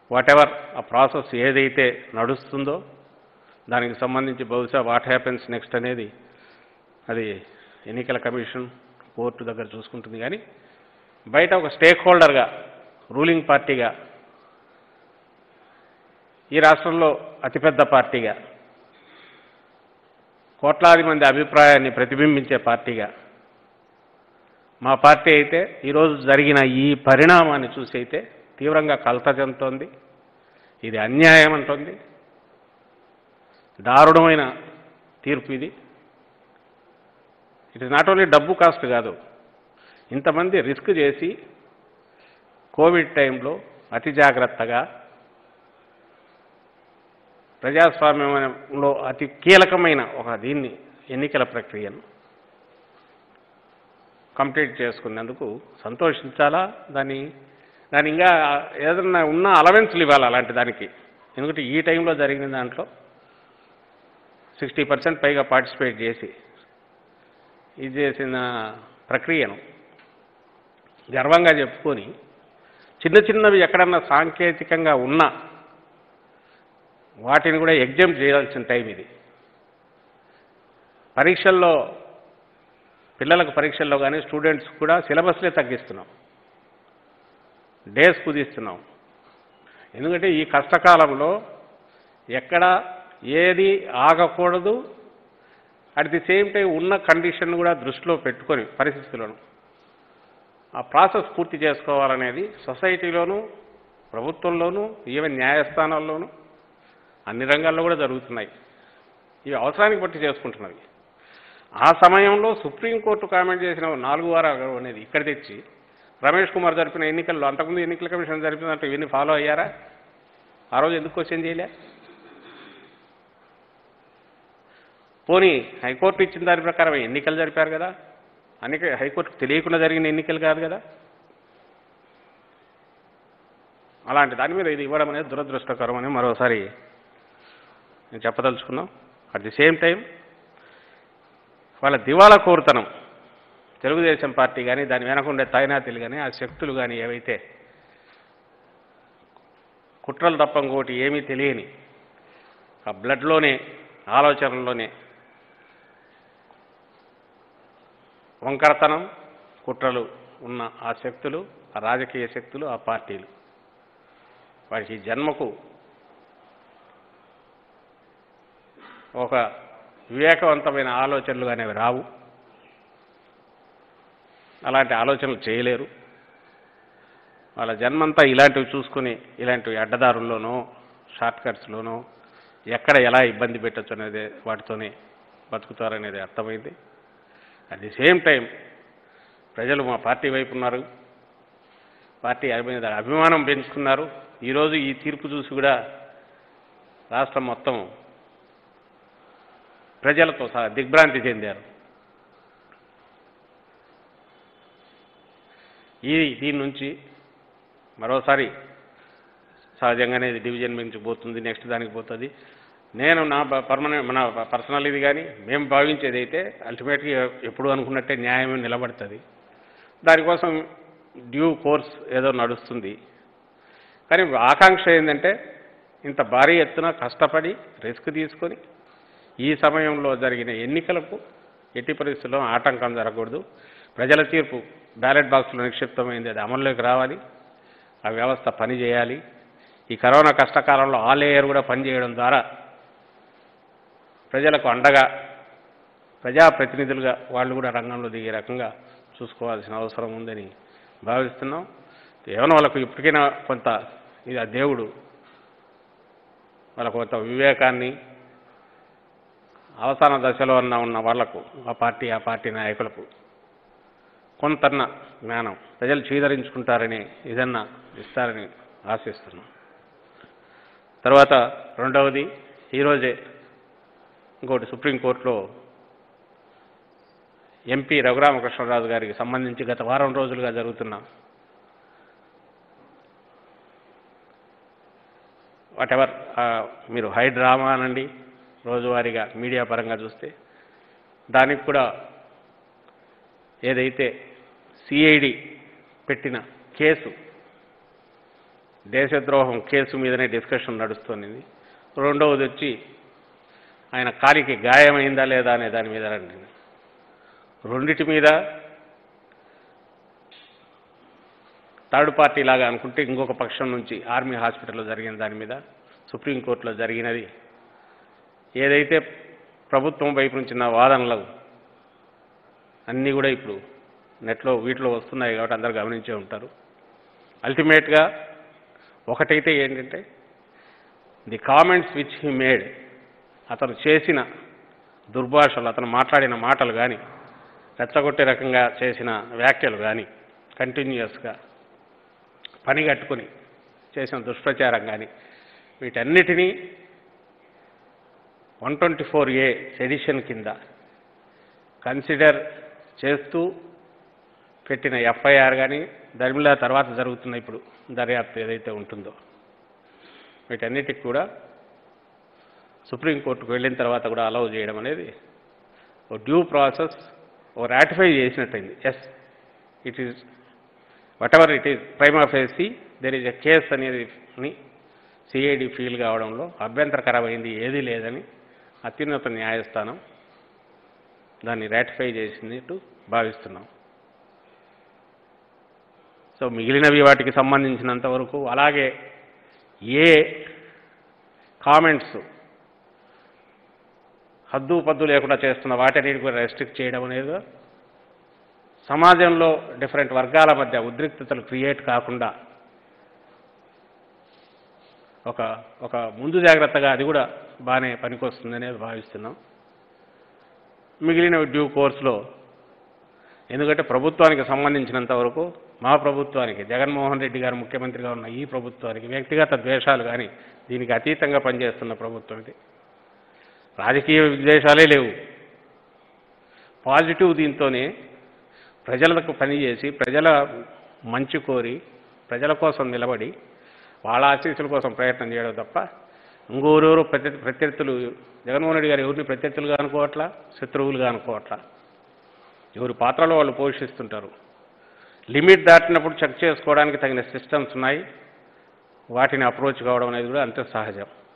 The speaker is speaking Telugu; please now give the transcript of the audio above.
వాట్ ఎవర్ ఆ ప్రాసెస్ ఏదైతే నడుస్తుందో దానికి సంబంధించి బహుశా వాట్ హ్యాపెన్స్ నెక్స్ట్ అనేది అది ఎన్నికల కమిషన్ కోర్టు దగ్గర చూసుకుంటుంది కానీ బయట ఒక స్టేక్ హోల్డర్గా రూలింగ్ పార్టీగా ఈ రాష్ట్రంలో అతిపెద్ద పార్టీగా కోట్లాది మంది అభిప్రాయాన్ని ప్రతిబింబించే పార్టీగా మా పార్టీ అయితే ఈరోజు జరిగిన ఈ పరిణామాన్ని చూసి అయితే తీవ్రంగా కలత చెందుతోంది ఇది అన్యాయం అంటోంది దారుణమైన తీర్పు ఇది ఇట్ ఇస్ నాట్ ఓన్లీ డబ్బు కాస్ట్ కాదు ఇంతమంది రిస్క్ చేసి కోవిడ్ టైంలో అతి జాగ్రత్తగా ప్రజాస్వామ్యంలో అతి కీలకమైన ఒక దీన్ని ఎన్నికల ప్రక్రియను కంప్లీట్ చేసుకున్నందుకు సంతోషించాలా దాన్ని దాని ఇంకా ఏదన్నా ఉన్న అలవెన్స్లు ఇవ్వాలి అలాంటి దానికి ఎందుకంటే ఈ టైంలో జరిగిన దాంట్లో సిక్స్టీ పర్సెంట్ పైగా పార్టిసిపేట్ చేసి ఇది చేసిన ప్రక్రియను గర్వంగా చెప్పుకొని చిన్న చిన్నవి ఎక్కడన్నా సాంకేతికంగా ఉన్నా వాటిని కూడా ఎగ్జామ్ చేయాల్సిన టైం ఇది పరీక్షల్లో పిల్లలకు పరీక్షల్లో కానీ స్టూడెంట్స్ కూడా సిలబస్లే తగ్గిస్తున్నాం డేస్ కుదిస్తున్నాం ఎందుకంటే ఈ కష్టకాలంలో ఎక్కడ ఏది ఆగకూడదు అట్ ది సేమ్ టైం ఉన్న కండిషన్ కూడా దృష్టిలో పెట్టుకొని పరిస్థితులను ఆ ప్రాసెస్ పూర్తి చేసుకోవాలనేది సొసైటీలోనూ ప్రభుత్వంలోనూ ఈవెన్ న్యాయస్థానాల్లోనూ అన్ని రంగాల్లో కూడా జరుగుతున్నాయి ఇవి అవసరానికి బట్టి చేసుకుంటున్నవి ఆ సమయంలో సుప్రీంకోర్టు కామెంట్ చేసిన నాలుగు వారాలు అనేది ఇక్కడ తెచ్చి రమేష్ కుమార్ జరిపిన ఎన్నికల్లో అంతకుముందు ఎన్నికల కమిషన్ జరిపినట్టు ఇవన్నీ ఫాలో అయ్యారా ఆ రోజు ఎందుకు క్వశ్చన్ చేయలే పోనీ హైకోర్టు ఇచ్చిన దాని ప్రకారం ఎన్నికలు జరిపారు కదా అన్ని హైకోర్టుకు తెలియకుండా జరిగిన ఎన్నికలు కాదు కదా అలాంటి దాని మీద ఇది ఇవ్వడం అనేది దురదృష్టకరం అని మరోసారి నేను చెప్పదలుచుకున్నాం అట్ ది సేమ్ టైం వాళ్ళ దివాళా కోరుతనం తెలుగుదేశం పార్టీ కానీ దాని వెనక ఉండే తైనాతీలు కానీ ఆ శక్తులు కానీ ఏవైతే కుట్రలు తప్ప ఇంకోటి ఏమీ తెలియని ఆ బ్లడ్లోనే ఆలోచనలోనే వంకరతనం కుట్రలు ఉన్న ఆ శక్తులు ఆ రాజకీయ శక్తులు ఆ పార్టీలు వారికి ఈ జన్మకు ఒక వివేకవంతమైన ఆలోచనలు అనేవి రావు అలాంటి ఆలోచనలు చేయలేరు వాళ్ళ జన్మంతా ఇలాంటివి చూసుకుని ఇలాంటివి అడ్డదారుల్లోనో షార్ట్ కట్స్లోనో ఎక్కడ ఎలా ఇబ్బంది పెట్టచ్చు అనేది వాటితోనే బతుకుతారనేది అర్థమైంది అట్ ది సేమ్ టైం ప్రజలు మా పార్టీ వైపు ఉన్నారు పార్టీ మీద అభిమానం పెంచుకున్నారు ఈరోజు ఈ తీర్పు చూసి కూడా రాష్ట్రం మొత్తం ప్రజలతో సహా దిగ్భ్రాంతి చెందారు ఈ దీని నుంచి మరోసారి సహజంగానే ఇది డివిజన్ బెంచ్ పోతుంది నెక్స్ట్ దానికి పోతుంది నేను నా పర్మనెంట్ మన పర్సనల్ ఇది కానీ మేము భావించేది అయితే అల్టిమేట్గా ఎప్పుడు అనుకున్నట్టే న్యాయం నిలబడుతుంది దానికోసం డ్యూ కోర్స్ ఏదో నడుస్తుంది కానీ ఆకాంక్ష ఏంటంటే ఇంత భారీ ఎత్తున కష్టపడి రిస్క్ తీసుకొని ఈ సమయంలో జరిగిన ఎన్నికలకు ఎట్టి పరిస్థితుల్లో ఆటంకం జరగకూడదు ప్రజల తీర్పు బ్యాలెట్ బాక్స్లో నిక్షిప్తమైంది అది అమల్లోకి రావాలి ఆ వ్యవస్థ పని చేయాలి ఈ కరోనా కష్టకాలంలో ఆ లేయర్ కూడా పనిచేయడం ద్వారా ప్రజలకు అండగా ప్రజాప్రతినిధులుగా వాళ్ళు కూడా రంగంలో దిగే రకంగా చూసుకోవాల్సిన అవసరం ఉందని భావిస్తున్నాం కేవలం వాళ్ళకు ఇప్పటికైనా కొంత ఇది ఆ దేవుడు వాళ్ళకు కొంత వివేకాన్ని అవసాన దశలో ఉన్న ఉన్న వాళ్లకు ఆ పార్టీ ఆ పార్టీ నాయకులకు కొంతన్న జ్ఞానం ప్రజలు చీదరించుకుంటారని ఇదన్నా ఇస్తారని ఆశిస్తున్నాం తర్వాత రెండవది ఈరోజే ఇంకోటి సుప్రీంకోర్టులో ఎంపీ రఘురామకృష్ణరాజు గారికి సంబంధించి గత వారం రోజులుగా జరుగుతున్న వాట్ ఎవర్ మీరు హై డ్రామా అనండి రోజువారీగా మీడియా పరంగా చూస్తే దానికి కూడా ఏదైతే సిఐడి పెట్టిన కేసు దేశద్రోహం కేసు మీదనే డిస్కషన్ నడుస్తుంది రెండవది వచ్చి ఆయన కాలికి గాయమైందా లేదా అనే దాని మీద రండి రెండిటి మీద థర్డ్ పార్టీ లాగా అనుకుంటే ఇంకొక పక్షం నుంచి ఆర్మీ హాస్పిటల్లో జరిగిన దాని మీద సుప్రీంకోర్టులో జరిగినది ఏదైతే ప్రభుత్వం వైపు నుంచి నా వాదనలు అన్నీ కూడా ఇప్పుడు నెట్లో వీటిలో వస్తున్నాయి కాబట్టి అందరూ గమనించే ఉంటారు అల్టిమేట్గా ఒకటైతే ఏంటంటే the comments which he made అతను చేసిన దుర్భాషలు అతను మాట్లాడిన మాటలు కానీ రెచ్చగొట్టే రకంగా చేసిన వ్యాఖ్యలు కానీ కంటిన్యూస్గా పని కట్టుకుని చేసిన దుష్ప్రచారం కానీ వీటన్నిటినీ one twenty four A edition కింద కన్సిడర్ చేస్తూ పెట్టిన ఎఫ్ఐఆర్ కానీ దర్మిలా తర్వాత జరుగుతున్న ఇప్పుడు దర్యాప్తు ఏదైతే ఉంటుందో వీటన్నిటికి కూడా సుప్రీంకోర్టుకు వెళ్ళిన తర్వాత కూడా అలౌ చేయడం అనేది ఓ డ్యూ ప్రాసెస్ ఓ రాటిఫై చేసినట్టయింది yes it is whatever it is prima facie there is a case అనేది సిఐడి ఫీల్ కావడంలో అభ్యంతరకరమైంది ఏదీ లేదని అత్యున్నత న్యాయస్థానం దాన్ని రాటిఫై చేసినట్టు భావిస్తున్నాం సో మిగిలినవి వాటికి సంబంధించినంత వరకు అలాగే ఏ కామెంట్స్ హద్దు పద్దు లేకుండా చేస్తున్న వాటిని కూడా రెస్ట్రిక్ట్ చేయడం అనేది సమాజంలో డిఫరెంట్ వర్గాల మధ్య ఉద్రిక్తతలు క్రియేట్ కాకుండా ఒక ఒక ముందు జాగ్రత్తగా అది కూడా బాగానే పనికొస్తుందనేది భావిస్తున్నాం మిగిలిన డ్యూ కోర్సులో ఎందుకంటే ప్రభుత్వానికి సంబంధించినంత వరకు మా ప్రభుత్వానికి జగన్మోహన్ రెడ్డి గారు ముఖ్యమంత్రిగా ఉన్న ఈ ప్రభుత్వానికి వ్యక్తిగత ద్వేషాలు కానీ దీనికి అతీతంగా పనిచేస్తున్న ప్రభుత్వం ఇది రాజకీయ విద్వేషాలే లేవు పాజిటివ్ దీంతోనే ప్రజలకు పనిచేసి ప్రజల మంచి కోరి ప్రజల కోసం నిలబడి వాళ్ళ ఆశీస్సుల కోసం ప్రయత్నం చేయడం తప్ప ఇంకోరెవరు ప్రత్య ప్రత్యర్థులు జగన్మోహన్ రెడ్డి గారు ఎవరిని ప్రత్యర్థులుగా అనుకోవట్లా శత్రువులుగా అనుకోవట్లా ఎవరి పాత్రలో వాళ్ళు పోషిస్తుంటారు లిమిట్ దాటినప్పుడు చెక్ చేసుకోవడానికి తగిన సిస్టమ్స్ ఉన్నాయి వాటిని అప్రోచ్ కావడం అనేది కూడా అంతే సహజం